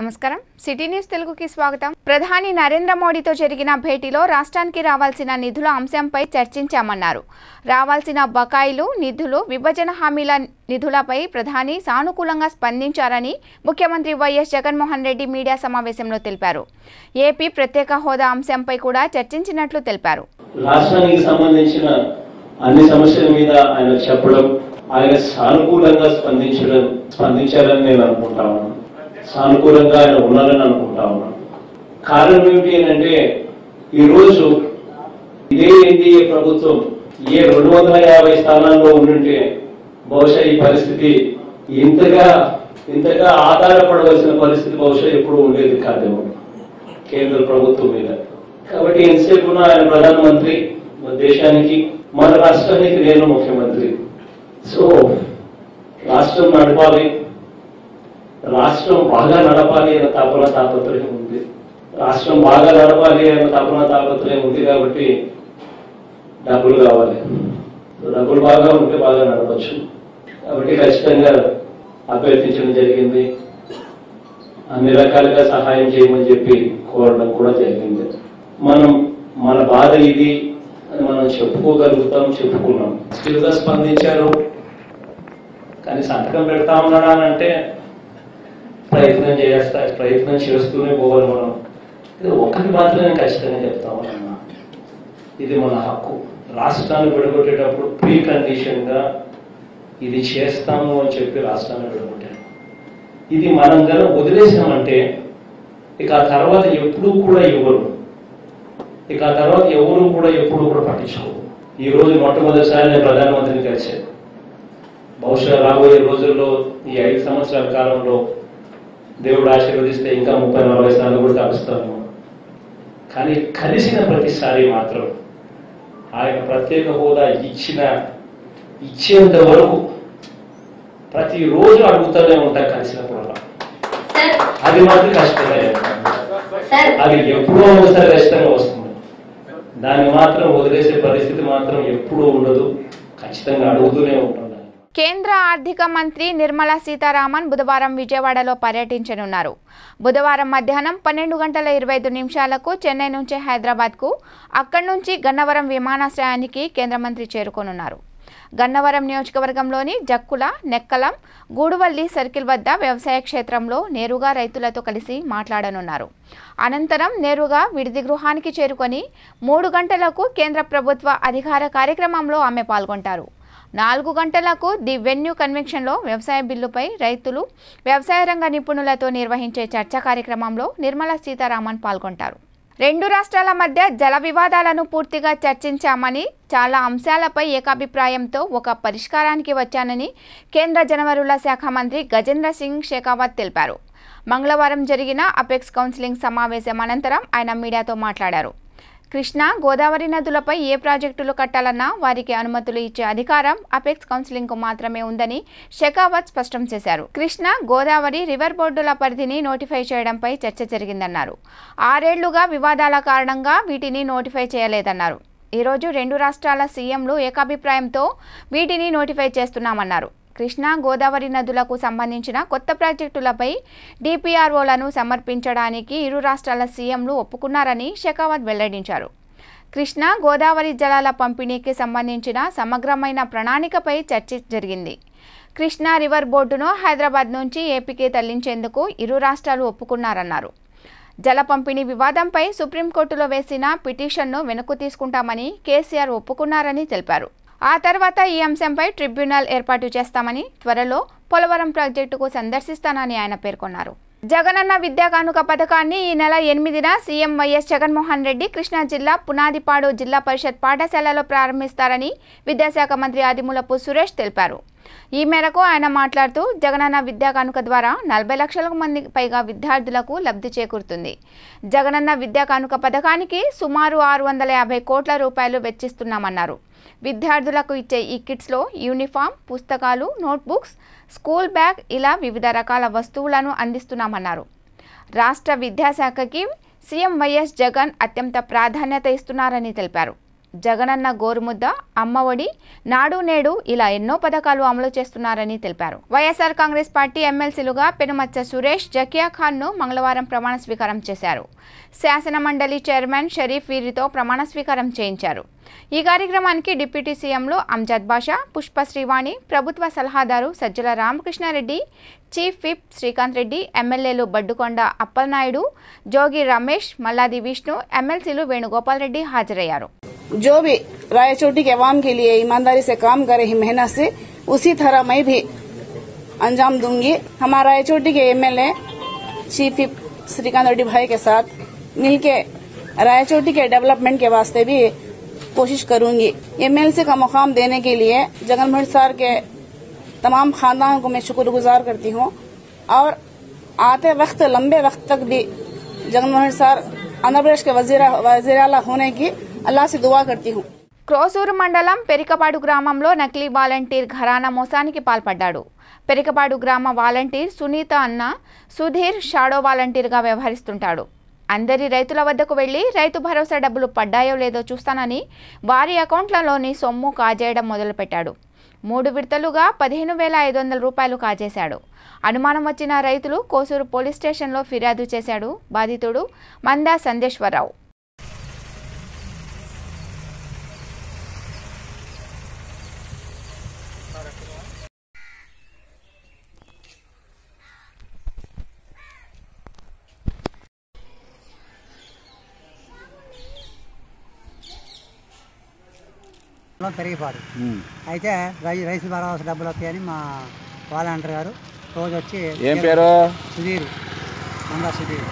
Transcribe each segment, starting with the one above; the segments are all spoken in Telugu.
నమస్కారం సిటీ న్యూస్ తెలుగుకి స్వాగతం ప్రధాని నరేంద్ర మోడీతో జరిగిన భేటీలో రాష్ట్రానికి రావాల్సిన నిధుల అంశంపై చర్చించామన్నారు రావాల్సిన బకాయిలు నిధులు విభజన హామీల నిధులపై ప్రధాని సానుకూలంగా స్పందించారని ముఖ్యమంత్రి వైఎస్ జగన్మోహన్ రెడ్డి మీడియా సమావేశంలో తెలిపారు ఏపీ ప్రత్యేక హోదా అంశంపై కూడా చర్చించినట్లు తెలిపారు రాష్ట్రానికి సంబంధించిన అన్ని సమస్యల మీద ఆయన చెప్పడం ఆయన సానుకూలంగా స్పందించడం స్పందించారని నేను అనుకుంటా ఉన్నాను సానుకూలంగా ఆయన ఉన్నారని అనుకుంటా ఉన్నాను కారణం ఏమిటి అని అంటే ఈరోజు ఇదే ఎన్డీఏ ప్రభుత్వం ఏ రెండు వందల యాభై స్థానాల్లో ఉండుంటే బహుశా ఈ పరిస్థితి ఇంతగా ఇంతగా ఆధారపడవలసిన పరిస్థితి బహుశా ఎప్పుడు ఉండేది కాదేమో కేంద్ర ప్రభుత్వం మీద కాబట్టి ఎంతసేపు ఉన్న ఆయన ప్రధానమంత్రి మన దేశానికి మన రాష్ట్రానికి నేను ముఖ్యమంత్రి సో రాష్ట్రం నడపాలి రాష్ట్రం బాగా నడపాలి అన్న తపన తాపత్రయం ఉంది రాష్ట్రం బాగా నడపాలి అన్న తపన తాపత్రయం ఉంది కాబట్టి డబ్బులు కావాలి డబ్బులు బాగా ఉంటే బాగా నడవచ్చు కాబట్టి ఖచ్చితంగా అభ్యర్థించడం జరిగింది అన్ని రకాలుగా సహాయం చేయమని చెప్పి కోరడం కూడా జరిగింది మనం మన బాధ ఇది అని మనం చెప్పుకోగలుగుతాం చెప్పుకున్నాం స్కిల్గా స్పందించారు కానీ సంతకం పెడతా ఉన్నాడా అని అంటే ప్రయత్నం చేస్తా ప్రయత్నం చేస్తూనే పోవాలి మనం ఇది ఒకటి మాత్రమే ఖచ్చితంగా చెప్తా ఉన్నా ఇది మన హక్కు రాష్ట్రాన్ని విడగొట్టేటప్పుడు ప్రీ కండిషన్ గా ఇది చేస్తాము అని చెప్పి రాష్ట్రాన్ని విడగొట్టారు ఇది మనం కనుక వదిలేసామంటే ఇక ఆ తర్వాత ఎప్పుడూ కూడా ఇవ్వరు ఇక ఆ తర్వాత ఎవరు కూడా ఎప్పుడు కూడా పట్టించుకోరు ఈ రోజు మొట్టమొదటిసారి నేను ప్రధానమంత్రిని కలిశాను బహుశా రాబోయే రోజుల్లో ఈ ఐదు సంవత్సరాల కాలంలో దేవుడు ఆశీర్వదిస్తే ఇంకా ముప్పై నలభై సార్లు కూడా కలుస్తాను కానీ కలిసిన ప్రతిసారి మాత్రం ఆయన ప్రత్యేక హోదా ఇచ్చిన ఇచ్చేంత వరకు ప్రతిరోజు అడుగుతూనే ఉంటా కలిసినప్పుడల్లా సార్ అది మాత్రం కష్టంగా చెప్తాను. సార్ అది ఎప్పుడో ఒకసారి ఖచ్చితంగా వస్తుంది దాన్ని మాత్రం వదిలేసే పరిస్థితి మాత్రం ఎప్పుడూ ఉండదు ఖచ్చితంగా అడుగుతూనే ఉంటుంది కేంద్ర ఆర్థిక మంత్రి నిర్మలా సీతారామన్ బుధవారం విజయవాడలో పర్యటించనున్నారు బుధవారం మధ్యాహ్నం పన్నెండు గంటల ఇరవై ఐదు నిమిషాలకు చెన్నై నుంచి హైదరాబాద్కు అక్కడి నుంచి గన్నవరం విమానాశ్రయానికి కేంద్ర మంత్రి చేరుకోనున్నారు గన్నవరం నియోజకవర్గంలోని జక్కుల నెక్కలం గూడువల్లి సర్కిల్ వద్ద వ్యవసాయ క్షేత్రంలో నేరుగా రైతులతో కలిసి మాట్లాడనున్నారు అనంతరం నేరుగా విడిది గృహానికి చేరుకొని మూడు గంటలకు కేంద్ర ప్రభుత్వ అధికార కార్యక్రమంలో ఆమె పాల్గొంటారు నాలుగు గంటలకు ది వెన్యూ కన్వెన్షన్లో వ్యవసాయ బిల్లుపై రైతులు వ్యవసాయ రంగ నిపుణులతో నిర్వహించే చర్చా కార్యక్రమంలో నిర్మలా సీతారామన్ పాల్గొంటారు రెండు రాష్ట్రాల మధ్య జల వివాదాలను పూర్తిగా చర్చించామని చాలా అంశాలపై ఏకాభిప్రాయంతో ఒక పరిష్కారానికి వచ్చానని కేంద్ర జనవరుల శాఖ మంత్రి గజేంద్ర సింగ్ షెకావత్ తెలిపారు మంగళవారం జరిగిన అపెక్స్ కౌన్సిలింగ్ సమావేశం అనంతరం ఆయన మీడియాతో మాట్లాడారు కృష్ణా గోదావరి నదులపై ఏ ప్రాజెక్టులు కట్టాలన్నా వారికి అనుమతులు ఇచ్చే అధికారం అపెక్స్ కౌన్సిలింగ్కు మాత్రమే ఉందని షెకావత్ స్పష్టం చేశారు కృష్ణా గోదావరి రివర్ బోర్డుల పరిధిని నోటిఫై చేయడంపై చర్చ జరిగిందన్నారు ఆరేళ్లుగా వివాదాల కారణంగా వీటిని నోటిఫై చేయలేదన్నారు ఈరోజు రెండు రాష్ట్రాల సీఎంలు ఏకాభిప్రాయంతో వీటిని నోటిఫై చేస్తున్నామన్నారు కృష్ణా గోదావరి నదులకు సంబంధించిన కొత్త ప్రాజెక్టులపై డిపిఆర్ఓలను సమర్పించడానికి ఇరు రాష్ట్రాల సీఎంలు ఒప్పుకున్నారని షెకావత్ వెల్లడించారు కృష్ణా గోదావరి జలాల పంపిణీకి సంబంధించిన సమగ్రమైన ప్రణాళికపై చర్చ జరిగింది కృష్ణా రివర్ బోర్డును హైదరాబాద్ నుంచి ఏపీకి తరలించేందుకు ఇరు రాష్ట్రాలు ఒప్పుకున్నారన్నారు జల పంపిణీ వివాదంపై సుప్రీంకోర్టులో వేసిన పిటిషన్ను వెనక్కు తీసుకుంటామని కేసీఆర్ ఒప్పుకున్నారని తెలిపారు ఆ తర్వాత ఈ అంశంపై ట్రిబ్యునల్ ఏర్పాటు చేస్తామని త్వరలో పోలవరం ప్రాజెక్టుకు సందర్శిస్తానని ఆయన పేర్కొన్నారు జగనన్న విద్యా కానుక పథకాన్ని ఈ నెల ఎనిమిదిన సీఎం వైఎస్ జగన్మోహన్ రెడ్డి కృష్ణా జిల్లా పునాదిపాడు జిల్లా పరిషత్ పాఠశాలలో ప్రారంభిస్తారని విద్యాశాఖ మంత్రి ఆదిమూలపు సురేష్ తెలిపారు ఈ మేరకు ఆయన మాట్లాడుతూ జగనన్న విద్యా కానుక ద్వారా నలభై లక్షల మంది పైగా విద్యార్థులకు లబ్ధి చేకూరుతుంది జగనన్న విద్యా కానుక పథకానికి సుమారు ఆరు వందల యాభై కోట్ల రూపాయలు వెచ్చిస్తున్నామన్నారు విద్యార్థులకు ఇచ్చే ఈ కిట్స్లో యూనిఫామ్ పుస్తకాలు నోట్బుక్స్ స్కూల్ బ్యాగ్ ఇలా వివిధ రకాల వస్తువులను అందిస్తున్నామన్నారు రాష్ట్ర విద్యాశాఖకి సీఎం వైఎస్ జగన్ అత్యంత ప్రాధాన్యత ఇస్తున్నారని తెలిపారు జగనన్న గోరుముద్ద అమ్మఒడి నాడు నేడు ఇలా ఎన్నో పథకాలు అమలు చేస్తున్నారని తెలిపారు వైఎస్ఆర్ కాంగ్రెస్ పార్టీ ఎమ్మెల్సీలుగా పెనుమచ్చ సురేష్ జకియా ఖాన్ను మంగళవారం ప్రమాణ స్వీకారం చేశారు శాసన మండలి చైర్మన్ షరీఫ్ వీరితో ప్రమాణ స్వీకారం చేయించారు ఈ కార్యక్రమానికి డిప్యూటీ సీఎంలు అంజద్ బాషా పుష్ప శ్రీవాణి ప్రభుత్వ సలహాదారు సజ్జల రామకృష్ణారెడ్డి చీఫ్ విప్ శ్రీకాంత్ రెడ్డి ఎమ్మెల్యేలు బడ్డుకొండ అప్పలనాయుడు జోగి రమేష్ మల్లాది విష్ణు ఎమ్మెల్సీలు వేణుగోపాల్ రెడ్డి హాజరయ్యారు जो भी रायचोटी के अवाम के लिए ईमानदारी से काम कर रही मेहनत से उसी तरह मैं भी अंजाम दूंगी हमारा रायचोटी के MLA chief whip Srikanth Reddy भाई के साथ मिलके रायचोटी के डेवलपमेंट के वास्ते भी कोशिश करूंगी एमएलसी का मुकाम देने के लिए जगनमोहन सर के तमाम खानदान को मैं शुक्रगुजार करती हूँ और आते वक्त लंबे वक्त तक भी जगनमोहन सर आंध्र प्रदेश के वजीर आला होने की अल्लाह से दुआ करती हूँ క్రోసూరు మండలం పెరికపాడు గ్రామంలో నకిలీ వాలంటీర్ ఘరానా మోసానికి పాల్పడ్డాడు పెరికపాడు గ్రామ వాలంటీర్ సునీత అన్న సుధీర్ షాడో వాలంటీర్గా వ్యవహరిస్తుంటాడు అందరి రైతుల వద్దకు వెళ్లి రైతు భరోసా డబ్బులు పడ్డాయో లేదో చూస్తానని వారి అకౌంట్లలోని సొమ్ము కాజేయడం మొదలుపెట్టాడు మూడు విడతలుగా పదిహేను వేల ఐదు వందల రూపాయలు కాజేశాడు అనుమానం వచ్చిన రైతులు కోసూరు పోలీస్ స్టేషన్లో ఫిర్యాదు చేశాడు బాధితుడు మందా సందేశ్వరరావు పొలం పెరిగిపాడు అయితే రై రైతు భరోసా డబ్బులు వస్తాయని మా వాలంటీర్ గారు రోజు వచ్చి ఏం పేరు సుధీర్ మందా సుధీర్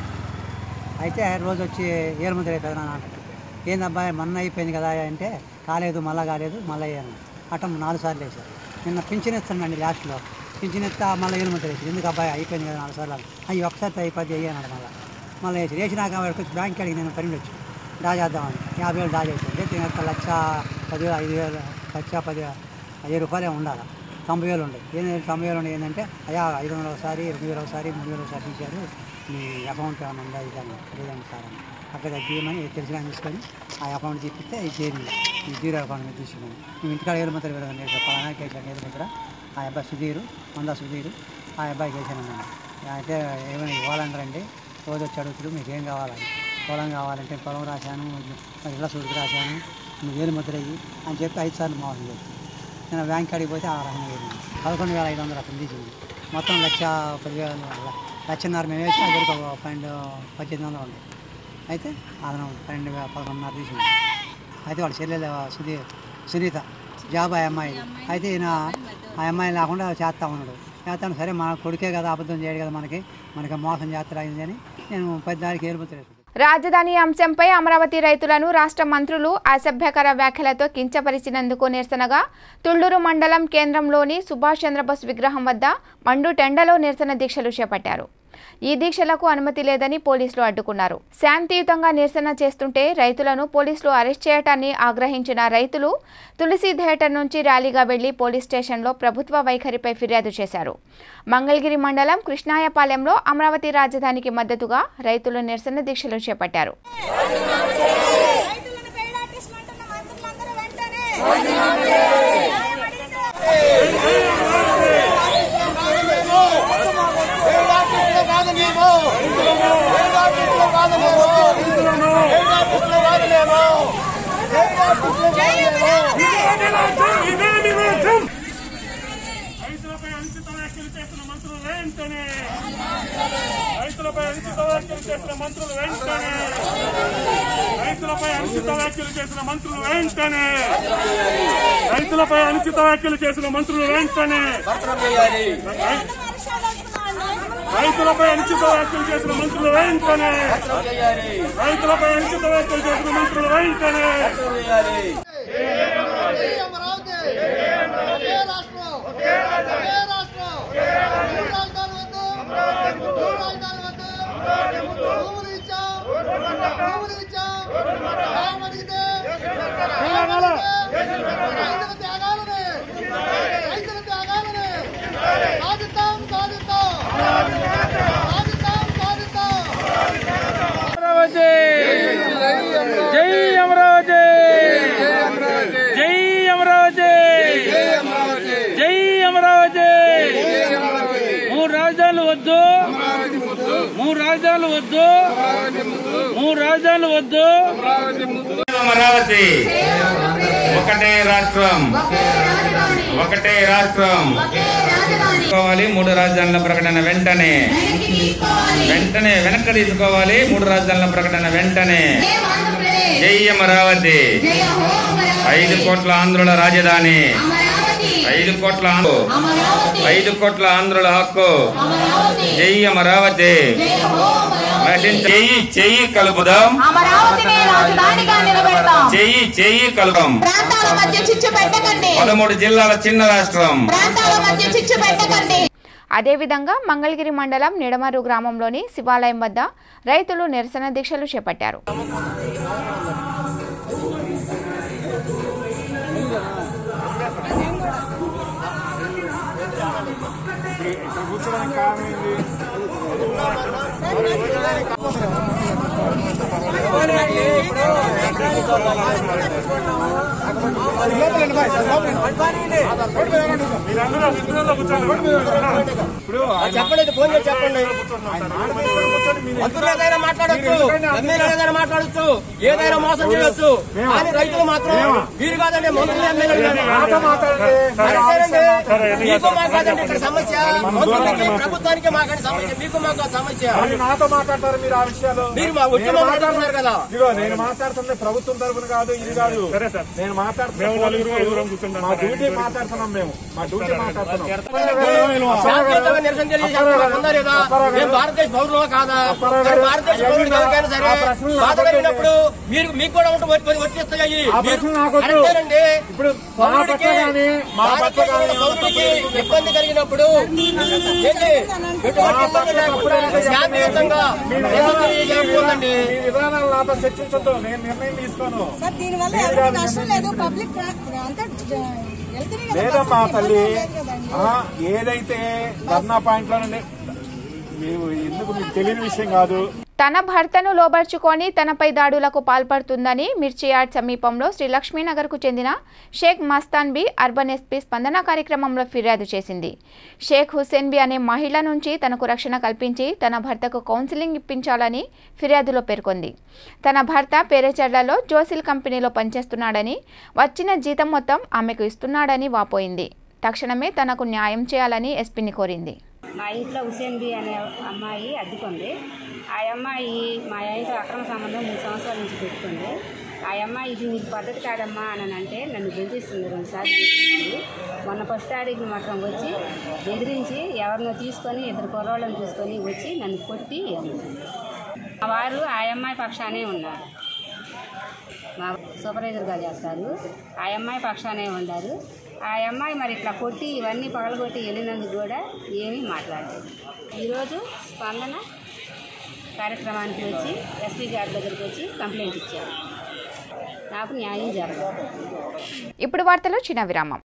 అయితే రోజు వచ్చి ఏలుముద్ర అవుతుంది నాన్న అంటాడు ఏందబ్బాయి మొన్న అయిపోయింది కదా అంటే కాలేదు మళ్ళా కాలేదు మళ్ళీ అయ్యాను అటం నాలుగు సార్లు వేశారు నిన్న పింఛన్ ఇస్తానండి లాస్ట్లో పింఛన్ ఇస్తా మళ్ళీ ఏలుముద్ర వేసారు ఎందుకు అబ్బాయి అయిపోయింది కదా నాలుగు సార్లు అవి ఒకసారి అయిపోతే అయ్యాను మళ్ళీ మళ్ళీ వేసారు వేసినాక వాడికి వచ్చి బ్యాంక్కి అడిగి నేను పని వచ్చి డా చేద్దామని యాభై వేలు డా చేసాను అయితే ఇంకా లక్ష పదివేలు ఐదు వేలు లక్ష పది వెయ్యి రూపాయలే ఉండాలి తొంభై వేలు ఉండే ఏంటంటే తొంభై వేలు ఉండే ఏంటంటే అయ్యా ఐదు వందలు ఒకసారి రెండు వేలు ఒకసారి మూడు వేలు ఒకసారి తీశారు మీ అకౌంట్ ఏమైనా ఉందా ఇదని లేదండి సార్ అని అక్కడ తీయమని తెలిసిన ఆయన తీసుకొని ఆ అకౌంట్ చూపిస్తే ఇది చేరింది ఈ జీరో అకౌంట్ మీద తీసుకున్నాను మేము ఇంటికాడ ఏడు మాత్రం వెళ్ళాను పలానా కేసాను ఏడు మాత్రం ఆ అబ్బాయి సుధీరు మందా సుధీరు ఆ అబ్బాయి చేశాను నేను అయితే ఏమైనా ఇవ్వాలంటారండి రోజు వచ్చి అడుగుతాడు మీకు ఏం కావాలని పొలం కావాలంటే పొలం రాశాను మరి ఇళ్ళ సూడికి రాశాను నువ్వు వేలు ముద్ర అయ్యి అని చెప్పి ఐదు సార్లు మోసం చేస్తాను నేను బ్యాంక్ కాడికి పోతే ఆ రకంగా వేసింది పదకొండు వేల ఐదు వందలు అక్కడ తీసింది మొత్తం లక్ష పదివేలు లక్షన్నర మేము వేసి దగ్గరికి ఒక పన్నెండు పద్దెనిమిది వందలు ఉంది అయితే అతను పన్నెండు వేల పదకొండున్నర తీసింది అయితే వాళ్ళ చెల్లెలు సుధీ సునీత జాబ్ ఆ అమ్మాయి అయితే ఈయన ఆ అమ్మాయి లేకుండా చేస్తా ఉన్నాడు చేస్తాను సరే మన కొడుకే కదా అబద్ధం చేయడు కదా మనకి మనకి మోసం చేస్తారు అయింది అని నేను పెద్దానికి ఏర్పడలేదు రాజధాని అంశంపై అమరావతి రైతులను రాష్ట్ర మంత్రులు అసభ్యకర వ్యాఖ్యలతో కించపరిచినందుకు నిరసనగా తుళ్లూరు మండలం కేంద్రంలోని సుభాష్ చంద్రబోస్ విగ్రహం వద్ద మండు టెండలో నిరసన దీక్షలు చేపట్టారు ఈ దీక్షలకు అనుమతి లేదని పోలీసులు అడ్డుకున్నారు శాంతియుతంగా నిరసన చేస్తుంటే రైతులను పోలీసులు అరెస్ట్ చేయటాన్ని ఆగ్రహించిన రైతులు తులసి థియేటర్ నుంచి ర్యాలీగా వెళ్లి పోలీస్ స్టేషన్లో ప్రభుత్వ వైఖరిపై ఫిర్యాదు చేశారు మంగళగిరి మండలం కృష్ణాయపాలెంలో అమరావతి రాజధానికి మద్దతుగా రైతులు నిరసన దీక్షలు చేపట్టారు రైతులను పేడాటిస్మంటున్న మంత్రులందరూ వెంటనే రైతులపై అనుచిత వ్యాఖ్యలు చేసిన మంత్రులు వెంటనే రైతులపై అనుచిత వ్యాఖ్యలు చేసిన మంత్రులు వెంటనే రైతులపై అనుచిత వ్యాఖ్యలు చేసిన మంత్రులు వెంటనే రైతులపై అనుచిత వ్యాఖ్యలు చేసిన మంత్రులు వెంటనే రైతులపై అనుచిత వ్యాఖ్యలు చేసిన మంత్రులు వెంటనే రైతులపై అనుచిత వ్యాఖ్యలు చేసిన మంత్రులు వెంటనే అమరావతి ఒకే రాష్ట్రం ఒకే రాష్ట్రం మూడు రాజధానులు వద్దు మూడు రాజధానులు వద్దు భూములు ఇచ్చాం భూములు ఇచ్చాం న్యాయం అడిగితే న్యాయం అడిగితే రైతుల త్యాగాలని రైతుల త్యాగాలని సాధిస్తాం సాధిస్తాం సాధిస్తాం సాధిస్తాం అమరావతి జై అమరావతి మూడు రాజధానులు వద్దు మూడు రాజధానులు వద్దు అమరావతి ఒకటే రాష్ట్రం ఒకటే రాష్ట్రం తీసుకోవాలి మూడు రాజధానుల ప్రకటన వెంటనే వెంటనే వెనక్కి తీసుకోవాలి మూడు రాజధానుల ప్రకటన వెంటనే జై అమరావతి ఐదు కోట్ల ఆంధ్రుల రాజధాని ఐదు కోట్ల ఆంధ్రు ఐదు కోట్ల ఆంధ్రుల హక్కు జై అమరావతి నశించ- చెయ్యి చెయ్యి కలుపుదాం అమరావతిని రాజధానిగా నిలబెడతాం చెయ్యి చెయ్యి కలుపుదాం ప్రాంతాల మధ్య చిచ్చు పెట్టకండి పదమూడు జిల్లాల చిన్న రాష్ట్రం ప్రాంతాల మధ్య చిచ్చు పెట్టకండి అదేవిధంగా మంగళగిరి మండలం నిడమరు గ్రామంలోని శివాలయం వద్ద రైతులు నిరసన దీక్షలు చేపట్టారు చెప్పండి ఫోన్ చేసి చెప్పండి మంత్రులు ఏదైనా మాట్లాడొచ్చు ఎమ్మెల్యేలు ఏదైనా మాట్లాడొచ్చు ఏదైనా మోసం చేయొచ్చు కానీ రైతులు మాత్రం వీరు కాదండి మంత్రులు ఎమ్మెల్యేలు మీకు మాకు కాదండి ఇక్కడ సమస్య మంత్రులకి ప్రభుత్వానికి మాకండి సమస్య మీకు మాకు సమస్య నాతో మాట్లాడతారు మీరు ఆ విషయాలు మీరు మా వచ్చి మాట్లాడుతున్నారు కదా ఇదిగో నేను మాట్లాడుతుంది ప్రభుత్వం తరఫున కాదు ఇది కాదు నేను మాట్లాడుతున్నా మా డ్యూటీ మాట్లాడుతున్నాం మేము మా డ్యూటీ మాట్లాడుతున్నాం శాంతియుతంగా నిరసన తెలియజేస్తున్నారు ఉందా లేదా మేము భారతదేశ పౌరులు కాదా మరి భారతదేశ పౌరులు ఎవరికైనా సరే బాధ కలిగినప్పుడు మీరు మీకు కూడా ఉంటే వచ్చి- వచ్చేస్తాయి ఆ మీరు ప్రశ్న నాకు వద్దు. కరెక్టేనండి ఇప్పుడు మా పౌరుడికి పట్ల కానీ మా పట్ల కానీ భారతదేశంలో పౌరుడికి ఇబ్బంది కలిగినప్పుడు ఏంటి ఎటువంటి ఇబ్బంది లేకుండా శాంతియుతంగా నిరసన తెలియజేస్తుందండి ఈ విధానాలు నాతో చర్చించొద్దు నేను నిర్ణయం తీసుకోను సార్ దీనివల్ల మీరు ఎవరికి కాదు నష్టం నిర్ణయం లేదు పబ్లిక్ అంతా వెళ్తుంది కదా లేదమ్మా బస్సుకి తల్లి ఇబ్బంది లేదు కదండి. ఆ, ఏదైతే ధర్నా పాయింట్ లో మీరు ఎందుకు మీకు తెలియని విషయం కాదు తన భర్తను లోబర్చుకొని తనపై దాడులకు పాల్పడుతుందని మిర్చియాడ్ సమీపంలో శ్రీ లక్ష్మీనగర్కు చెందిన షేక్ మస్తాన్ బి అర్బన్ ఎస్పీ స్పందన కార్యక్రమంలో ఫిర్యాదు చేసింది షేక్ హుస్సేన్ బి అనే మహిళ నుంచి తనకు రక్షణ కల్పించి తన భర్తకు కౌన్సిలింగ్ ఇప్పించాలని ఫిర్యాదులో పేర్కొంది తన భర్త పేరేచర్లలో జోసిల్ కంపెనీలో పనిచేస్తున్నాడని వచ్చిన జీతం మొత్తం ఆమెకు ఇస్తున్నాడని వాపోయింది తక్షణమే తనకు న్యాయం చేయాలని ఎస్పీని కోరింది మా ఇంట్లో హుసేన్ బి అనే అమ్మాయి అద్దుకుంది ఆ అమ్మాయి మా ఆయనతో అక్రమ సంబంధం మూడు సంవత్సరాల నుంచి పెట్టుకుంది ఆ అమ్మాయి ఇది నీకు పద్ధతి కాదమ్మా అని అంటే నన్ను బెదిరిస్తుంది రెండుసార్లు బెదిరించి మొన్న ఫస్ట్ తారీఖు మాత్రం వచ్చి బెదిరించి ఎవరినో తీసుకొని ఇద్దరు కుర్రోళ్ళని తీసుకొని వచ్చి నన్ను కొట్టి మా వారు ఆ అమ్మాయి పక్షానే ఉన్నారు మా సూపర్వైజర్గా చేస్తారు ఆ అమ్మాయి పక్షానే ఉన్నారు ఆ అమ్మాయి మరి ఇట్లా కొట్టి ఇవన్నీ పగలగొట్టి వెళ్ళినందుకు కూడా ఏమీ మాట్లాడలేదు ఈరోజు స్పందన కార్యక్రమానికి వచ్చి ఎస్పీ గారి దగ్గరికి వచ్చి కంప్లైంట్ ఇచ్చారు నాకు న్యాయం జరగదు ఇప్పుడు వార్తలో చిన్న విరామం